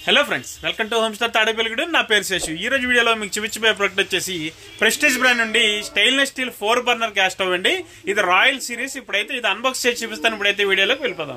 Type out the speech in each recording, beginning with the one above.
hello friends welcome to home star Tadepalligudem నా పేరు శేషు ఈ రోజు వీడియోలో మీకు చూపించబోయే ప్రోడక్ట్ వచ్చేసి ప్రెస్టీజ్ బ్రాండ్ నుండి stainless steel four burner gas stove అండి ఇది రాయల్ సిరీస్ ఇప్పుడైతే ఇది అన్బాక్స్ చేసి చూపిస్తాను ఇప్పుడైతే వీడియోలోకి వెళ్ళిపోదాం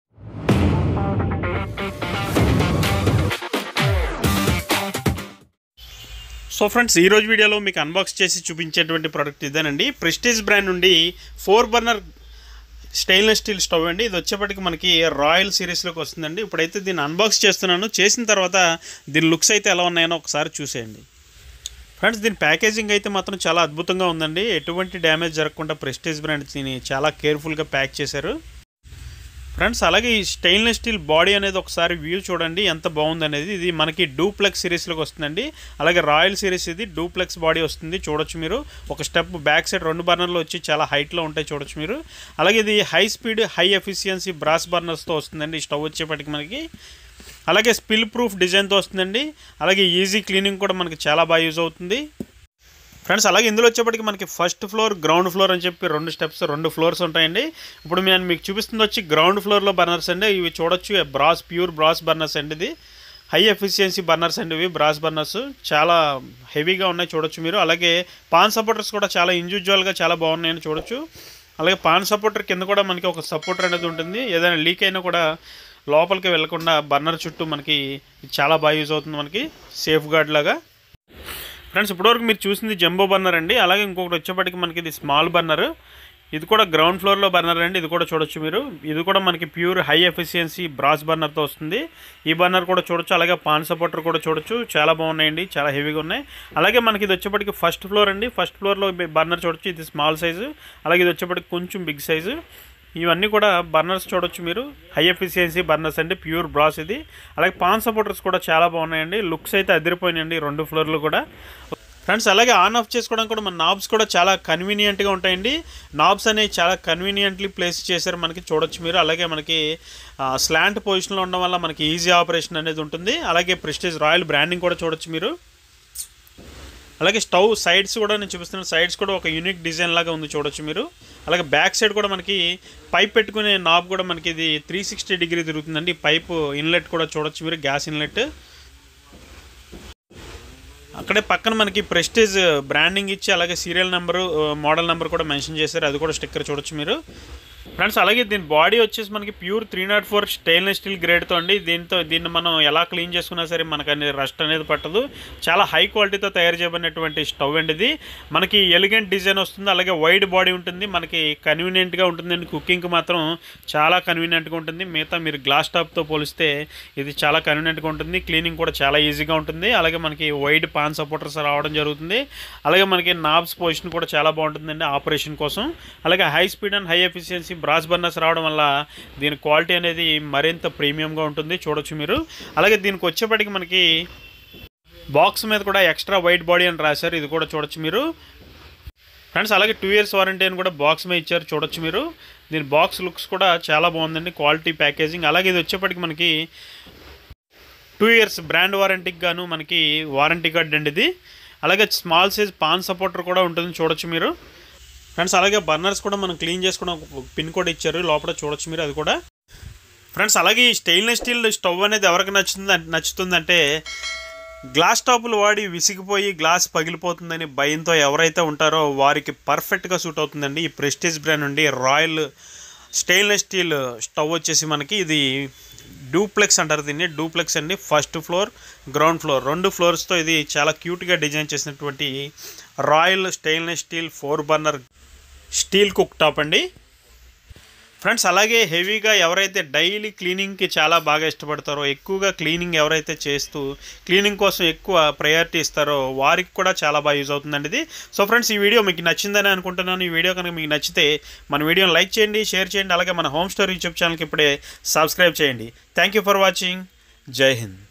సో ఫ్రెండ్స్ ఈ రోజు వీడియోలో మీకు అన్బాక్స్ చేసి చూపించేటువంటి ప్రోడక్ట్ ఇదేనండి ప్రెస్టీజ్ బ్రాండ్ నుండి four burner stainless steel stove అండి ఇది వచ్చేప్పటికి మనకి రాయల్ సిరీస్లోకి వస్తుందండి ఇప్పుడైతే దీన్ని అన్బాక్స్ చేస్తున్నాను చేసిన తర్వాత దీని లుక్స్ అయితే ఎలా ఉన్నాయో ఒకసారి చూసేయండి ఫ్రెండ్స్ దీని ప్యాకేజింగ్ అయితే మాత్రం చాలా అద్భుతంగా ఉందండి ఎటువంటి డ్యామేజ్ జరగకుండా ప్రెస్టీజ్ బ్రాండ్ దీన్ని చాలా కేర్ఫుల్గా ప్యాక్ చేశారు ఫ్రెండ్స్ అలాగే ఈ స్టెయిన్లెస్ స్టీల్ బాడీ అనేది ఒకసారి వ్యూ చూడండి ఎంత బాగుంది అనేది ఇది మనకి డూప్లెక్స్ సిరీస్లోకి వస్తుందండి అలాగే రాయల్ సిరీస్ ఇది డూప్లెక్స్ బాడీ వస్తుంది చూడొచ్చు మీరు ఒక స్టెప్ బ్యాక్ సైడ్ రెండు బర్నర్లు వచ్చి చాలా హైట్లో ఉంటాయి చూడొచ్చు మీరు అలాగే ఇది high speed high efficiency brass బర్నర్స్తో వస్తుందండి ఈ స్టవ్ వచ్చేప్పటికి మనకి అలాగే స్పిల్ ప్రూఫ్ డిజైన్తో వస్తుందండి అలాగే ఈజీ క్లీనింగ్ కూడా మనకి చాలా బాగా యూజ్ అవుతుంది ఫ్రెండ్స్ అలాగే ఇందులో వచ్చేప్పటికి మనకి ఫస్ట్ ఫ్లోర్ గ్రౌండ్ ఫ్లోర్ అని చెప్పి రెండు స్టెప్స్ రెండు ఫ్లోర్స్ ఉంటాయండి ఇప్పుడు నేను మీకు చూపిస్తుంది వచ్చి గ్రౌండ్ ఫ్లోర్లో బర్నర్స్ అండి ఇవి చూడొచ్చు బ్రాస్ ప్యూర్ బ్రాస్ బర్నర్స్ అండి ఇది హై ఎఫిషియన్సీ బర్నర్స్ అండి ఇవి బ్రాస్ బర్నర్స్ చాలా హెవీగా ఉన్నాయి చూడొచ్చు మీరు అలాగే పాన్ సపోర్టర్స్ కూడా చాలా ఇండివిజువల్గా చాలా బాగున్నాయని చూడొచ్చు అలాగే పాన్ సపోర్టర్ కింద కూడా మనకి ఒక సపోర్టర్ అనేది ఉంటుంది ఏదైనా లీక్ అయినా కూడా లోపలికి వెళ్లకుండా బర్నర్ చుట్టూ మనకి చాలా బాగా యూజ్ అవుతుంది మనకి సేఫ్ గార్డ్ లాగా ఫ్రెండ్స్ ఇప్పటివరకు మీరు చూసింది జంబో బర్నర్ అండి అలాగే ఇంకొకటి వచ్చేప్పటికి మనకి ఇది స్మాల్ బర్నర్ ఇది కూడా గ్రౌండ్ ఫ్లోర్లో బర్నర్ అండి ఇది కూడా చూడొచ్చు మీరు ఇది కూడా మనకి ప్యూర్ హై ఎఫిషియన్సీ బ్రాస్ బర్నర్తో వస్తుంది ఈ బర్నర్ కూడా చూడొచ్చు అలాగే పాన్ సపోర్టర్ కూడా చూడొచ్చు చాలా బాగున్నాయండి చాలా హెవీగా ఉన్నాయి అలాగే మనకి ఇది వచ్చేప్పటికి ఫస్ట్ ఫ్లోర్ అండి ఫస్ట్ ఫ్లోర్లో బర్నర్ చూడొచ్చు ఇది స్మాల్ సైజు అలాగే ఇది వచ్చేప్పటికి కొంచెం బిగ్ సైజు ఇవన్నీ కూడా బర్నర్స్ చూడొచ్చు మీరు హై ఎఫిషియన్సీ బర్నర్స్ అండి ప్యూర్ బ్రాస్ ఇది అలాగే పాన్ సపోర్టర్స్ కూడా చాలా బాగున్నాయండి లుక్స్ అయితే అదిరిపోయినాయండి రెండు ఫ్లోర్లు కూడా ఫ్రెండ్స్ అలాగే ఆన్ ఆఫ్ చేసుకోవడానికి కూడా మన నాబ్స్ కూడా చాలా కన్వీనియంట్గా ఉంటాయండి నాబ్స్ అనేవి చాలా కన్వీనియంట్లీ ప్లేస్ చేశారు మనకి చూడొచ్చు మీరు అలాగే మనకి స్లాంట్ పొజిషన్లో ఉండడం వల్ల మనకి ఈజీ ఆపరేషన్ అనేది ఉంటుంది అలాగే ప్రెస్టేజ్ రాయల్ బ్రాండింగ్ కూడా చూడొచ్చు మీరు అలాగే స్టవ్ సైడ్స్ కూడా నేను చూపిస్తున్న సైడ్స్ కూడా ఒక యూనిక్ డిజైన్ లాగా ఉంది చూడొచ్చు మీరు అలాగే బ్యాక్ సైడ్ కూడా మనకి పైప్ పెట్టుకునే నాబ్ కూడా మనకి ఇది త్రీ సిక్స్టీ డిగ్రీ తిరుగుతుందండి పైప్ ఇన్లెట్ కూడా చూడొచ్చు మీరు గ్యాస్ ఇన్లెట్ అక్కడే పక్కన మనకి ప్రెస్టేజ్ బ్రాండింగ్ ఇచ్చి అలాగే సీరియల్ నెంబరు మోడల్ నెంబర్ కూడా మెన్షన్ చేశారు అది కూడా స్టిక్కర్ చూడొచ్చు మీరు ఫ్రెండ్స్ అలాగే దీని బాడీ వచ్చేసి మనకి pure three nought four stainless steel గ్రేడ్తో అండి దీంతో దీన్ని మనం ఎలా క్లీన్ చేసుకున్నా సరే మనకు అనేది రస్ట్ అనేది పట్టదు చాలా హై క్వాలిటీతో తయారు చేయబడినటువంటి స్టవ్ అండి ఇది మనకి ఎలిగెంట్ డిజైన్ వస్తుంది అలాగే వైడ్ బాడీ ఉంటుంది మనకి కన్వీనియంట్గా ఉంటుందండి కుకింగ్కి మాత్రం చాలా కన్వీనియంట్గా ఉంటుంది మిగతా మీరు గ్లాస్ టాప్తో పోలిస్తే ఇది చాలా కన్వీనియంట్గా ఉంటుంది క్లీనింగ్ కూడా చాలా ఈజీగా ఉంటుంది అలాగే మనకి వైడ్ పాన్ సపోర్టర్స్ రావడం జరుగుతుంది అలాగే మనకి నాబ్స్ పొజిషన్ కూడా చాలా బాగుంటుందండి ఆపరేషన్ కోసం అలాగే high speed and high efficiency brass burners రావడం వల్ల దీని క్వాలిటీ అనేది మరింత ప్రీమియంగా ఉంటుంది చూడొచ్చు మీరు అలాగే దీనికి వచ్చేప్పటికి మనకి బాక్స్ మీద కూడా ఎక్స్ట్రా వైట్ బాడీ అని రాశారు ఇది కూడా చూడొచ్చు మీరు ఫ్రెండ్స్ అలాగే టూ ఇయర్స్ వారంటీ అని కూడా బాక్స్ మీద ఇచ్చారు చూడొచ్చు మీరు దీని బాక్స్ లుక్స్ కూడా చాలా బాగుందండి క్వాలిటీ ప్యాకేజింగ్ అలాగే ఇది వచ్చేప్పటికి మనకి టూ ఇయర్స్ బ్రాండ్ వారంటీకి గాను మనకి వారంటీ కార్డ్ అండి ఇది అలాగే స్మాల్ సైజ్ పాన్ సపోర్టర్ కూడా ఉంటుంది చూడొచ్చు మీరు ఫ్రెండ్స్ అలాగే బర్నర్స్ కూడా మనం క్లీన్ చేసుకోవడం పిన్ కోడ్ ఇచ్చారు లోపల చూడొచ్చు మీరు అది కూడా ఫ్రెండ్స్ అలాగే ఈ స్టెయిన్లెస్ స్టీల్ స్టవ్ అనేది ఎవరికి నచ్చుతుంది నచ్చుతుందంటే గ్లాస్ టాపులు వాడి విసిగిపోయి గ్లాస్ పగిలిపోతుందని భయంతో ఎవరైతే ఉంటారో వారికి పర్ఫెక్ట్గా సూట్ అవుతుందండి ఈ ప్రెస్టీజ్ బ్రాండ్ నుండి రాయల్ స్టెయిన్లెస్ స్టీల్ స్టవ్ వచ్చేసి మనకి ఇది డూప్లెక్స్ అంటారు దీన్ని డూప్లెక్స్ అండి ఫస్ట్ ఫ్లోర్ గ్రౌండ్ ఫ్లోర్ రెండు ఫ్లోర్స్తో ఇది చాలా క్యూట్గా డిజైన్ చేసినటువంటి royal stainless steel four burner steel cook top అండి ఫ్రెండ్స్ అలాగే హెవీగా ఎవరైతే డైలీ క్లీనింగ్కి చాలా బాగా ఇష్టపడతారో ఎక్కువగా క్లీనింగ్ ఎవరైతే చేస్తూ క్లీనింగ్ కోసం ఎక్కువ ప్రయారిటీ ఇస్తారో వారికి కూడా చాలా బాగా యూజ్ అవుతుందండి ఇది సో ఫ్రెండ్స్ ఈ వీడియో మీకు నచ్చిందని అనుకుంటున్నాను ఈ వీడియో కనుక మీకు నచ్చితే మన వీడియోని లైక్ చేయండి షేర్ చేయండి అలాగే మన హోమ్ స్టోర్ యూట్యూబ్ ఛానల్కి ఇప్పుడే సబ్స్క్రైబ్ చేయండి థ్యాంక్ యూ ఫర్ వాచింగ్ జై హింద్